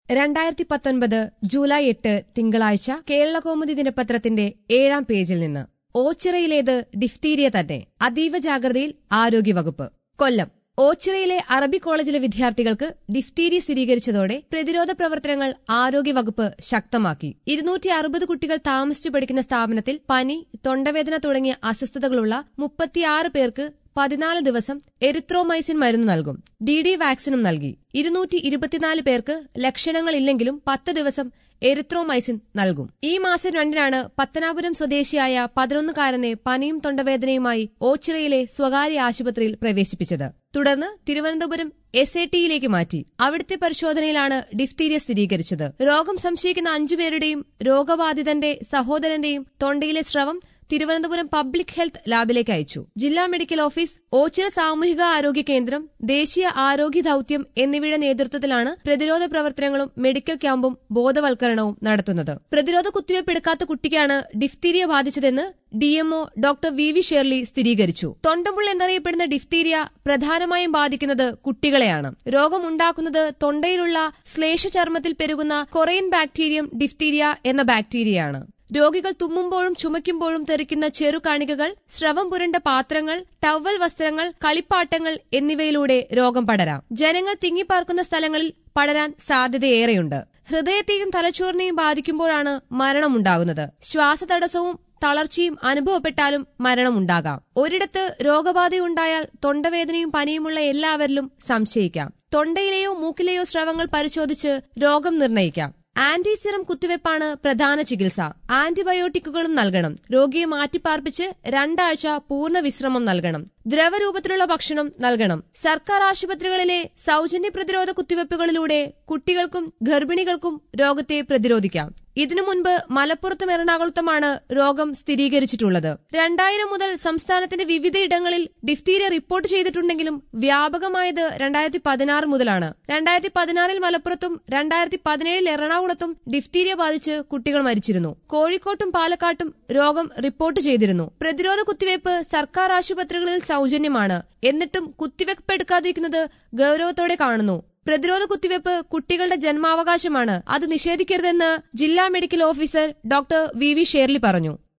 രണ്ടായിരത്തി പത്തൊൻപത് ജൂലൈ എട്ട് തിങ്കളാഴ്ച കേരളകൗമുദി ദിനപത്രത്തിന്റെ ഏഴാം പേജിൽ നിന്ന് ഓച്ചിറയിലേത് ഡിഫ്തീരിയ തന്നെ അതീവ ജാഗ്രതയിൽ ആരോഗ്യവകുപ്പ് കൊല്ലം ഓച്ചിറയിലെ അറബി കോളേജിലെ വിദ്യാർത്ഥികൾക്ക് ഡിഫ്തീരിയ സ്ഥിരീകരിച്ചതോടെ പ്രതിരോധ പ്രവർത്തനങ്ങൾ ആരോഗ്യവകുപ്പ് ശക്തമാക്കി ഇരുന്നൂറ്റി അറുപത് കുട്ടികൾ താമസിച്ചു പഠിക്കുന്ന സ്ഥാപനത്തിൽ പനി തൊണ്ടവേദന തുടങ്ങിയ അസ്വസ്ഥതകളുള്ള മുപ്പത്തിയാറ് പേർക്ക് പതിനാല് ദിവസം എരിത്രോമൈസിൻ മരുന്ന് നൽകും ഡി ഡി വാക്സിനും നൽകി ഇരുന്നൂറ്റി ഇരുപത്തിനാല് പേർക്ക് ലക്ഷണങ്ങളില്ലെങ്കിലും പത്ത് ദിവസം എരിത്രോമൈസിൻ നൽകും ഈ മാസം രണ്ടിനാണ് പത്തനാപുരം സ്വദേശിയായ പതിനൊന്നുകാരനെ പനിയും തൊണ്ടവേദനയുമായി ഓച്ചിറയിലെ സ്വകാര്യ ആശുപത്രിയിൽ പ്രവേശിപ്പിച്ചത് തുടർന്ന് തിരുവനന്തപുരം എസ് എ ടിയിലേക്ക് മാറ്റി അവിടുത്തെ പരിശോധനയിലാണ് ഡിഫ്തീരിയ സ്ഥിരീകരിച്ചത് രോഗം സംശയിക്കുന്ന അഞ്ചുപേരുടെയും രോഗബാധിതന്റെ സഹോദരന്റെയും തൊണ്ടയിലെ സ്രവം തിരുവനന്തപുരം പബ്ലിക് ഹെൽത്ത് ലാബിലേക്ക് അയച്ചു ജില്ലാ മെഡിക്കൽ ഓഫീസ് ഓച്ചിറ സാമൂഹിക ആരോഗ്യ കേന്ദ്രം ദേശീയ ആരോഗ്യ ദൌത്യം എന്നിവയുടെ നേതൃത്വത്തിലാണ് പ്രതിരോധ പ്രവർത്തനങ്ങളും മെഡിക്കൽ ക്യാമ്പും ബോധവൽക്കരണവും നടത്തുന്നത് പ്രതിരോധ കുത്തിവയ്പ് എടുക്കാത്ത കുട്ടിക്കാണ് ഡിഫ്തീരിയ ബാധിച്ചതെന്ന് DMO doctor V V Sherly സ്ഥിരീകരിച്ചു തൊണ്ടമുള്ള എന്നറിയപ്പെടുന്ന ഡിഫ്തീരിയ പ്രധാനമായും ബാധിക്കുന്നത് കുട്ടികളെയാണ് രോഗമുണ്ടാക്കുന്നത് തൊണ്ടയിലുള്ള ശ്ലേഷചർമ്മത്തിൽ പെരുകുന്ന കൊറൈൻ ബാക്ടീരിയം ഡിഫ്തീരിയ എന്ന ബാക്ടീരിയയാണ് രോഗികൾ തുമ്മുമ്പോഴും ചുമയ്ക്കുമ്പോഴും തെറിക്കുന്ന ചെറുകണികകൾ സ്രവം പുരണ്ട പാത്രങ്ങൾ ടവൽ വസ്ത്രങ്ങൾ കളിപ്പാട്ടങ്ങൾ എന്നിവയിലൂടെ രോഗം പടരാം ജനങ്ങൾ തിങ്ങിപ്പാർക്കുന്ന സ്ഥലങ്ങളിൽ പടരാൻ സാധ്യതയേറെയുണ്ട് ഹൃദയത്തെയും തലച്ചോറിനെയും ബാധിക്കുമ്പോഴാണ് മരണമുണ്ടാകുന്നത് ശ്വാസതടസ്സവും തളർച്ചയും അനുഭവപ്പെട്ടാലും മരണമുണ്ടാകാം ഒരിടത്ത് രോഗബാധയുണ്ടായാൽ തൊണ്ടവേദനയും പനിയുമുള്ള എല്ലാവരിലും സംശയിക്കാം തൊണ്ടയിലെയോ മൂക്കിലെയോ സ്രവങ്ങൾ പരിശോധിച്ച് രോഗം നിർണയിക്കാം ആന്റിസിറം കുത്തിവയ്പ്പാണ് പ്രധാന ചികിത്സ ആന്റിബയോട്ടിക്കുകളും നൽകണം രോഗിയെ മാറ്റിപ്പാർപ്പിച്ച് രണ്ടാഴ്ച പൂർണ്ണ വിശ്രമം നൽകണം ദ്രവരൂപത്തിലുള്ള ഭക്ഷണം നൽകണം സർക്കാർ ആശുപത്രികളിലെ സൗജന്യ പ്രതിരോധ കുത്തിവയ്പ്പുകളിലൂടെ കുട്ടികൾക്കും ഗർഭിണികൾക്കും രോഗത്തെ പ്രതിരോധിക്കാം ഇതിനു മുൻപ് മലപ്പുറത്തും എറണാകുളത്തുമാണ് രോഗം സ്ഥിരീകരിച്ചിട്ടുള്ളത് രണ്ടായിരം മുതൽ സംസ്ഥാനത്തിന്റെ വിവിധയിടങ്ങളിൽ ഡിഫ്തീരിയ റിപ്പോർട്ട് ചെയ്തിട്ടുണ്ടെങ്കിലും വ്യാപകമായത് രണ്ടായിരത്തി പതിനാറ് മുതലാണ് രണ്ടായിരത്തി പതിനാറിൽ മലപ്പുറത്തും രണ്ടായിരത്തി പതിനേഴിൽ എറണാകുളത്തും ഡിഫ്തീരിയ ബാധിച്ച് കുട്ടികൾ മരിച്ചിരുന്നു കോഴിക്കോട്ടും പാലക്കാട്ടും രോഗം റിപ്പോർട്ട് ചെയ്തിരുന്നു പ്രതിരോധ കുത്തിവയ്പ് സർക്കാർ ആശുപത്രികളിൽ സൗജന്യമാണ് എന്നിട്ടും കുത്തിവയ്പ് എടുക്കാതിരിക്കുന്നത് ഗൌരവത്തോടെ കാണുന്നു പ്രതിരോധ കുത്തിവയ്പ് കുട്ടികളുടെ ജന്മാവകാശമാണ് അത് നിഷേധിക്കരുതെന്ന് ജില്ലാ medical officer doctor V V Sherly പറഞ്ഞു